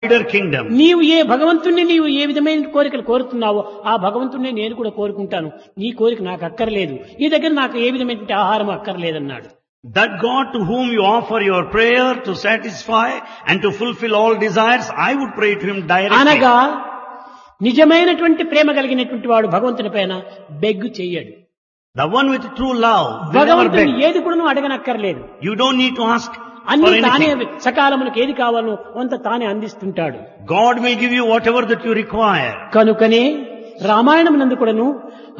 wider kingdom. నీవు ఏ భగవంతుణ్ణి నీవు ఏ విధమైన కోరికలు కోరుతున్నావో ఆ భగవంతుణ్ణి నేను కూడా కోరుకుంటాను నీ కోరిక నాకు అక్కర్లేదు నీ దగ్గర నాకు ఏ విధమైనటువంటి ఆహారం అక్కర్లేదన్నాడు That God to whom you offer your prayer to satisfy and to fulfill all desires, I would pray to Him directly. అనగా నిజమైనటువంటి ప్రేమ కలిగినటువంటి వాడు భగవంతుని పైన బెగ్గు చెయ్యడు The one with true love will never భగవంతుని beg. ఏది కూడా అడగనక్కర్లేదు You don't need to ask అన్ని for తానే anything. సకాలములకు ఏది కావాలో కొంత తానే అందిస్తుంటాడు God will give you whatever that you require. కనుకనే రామాయణం నందు కూడాను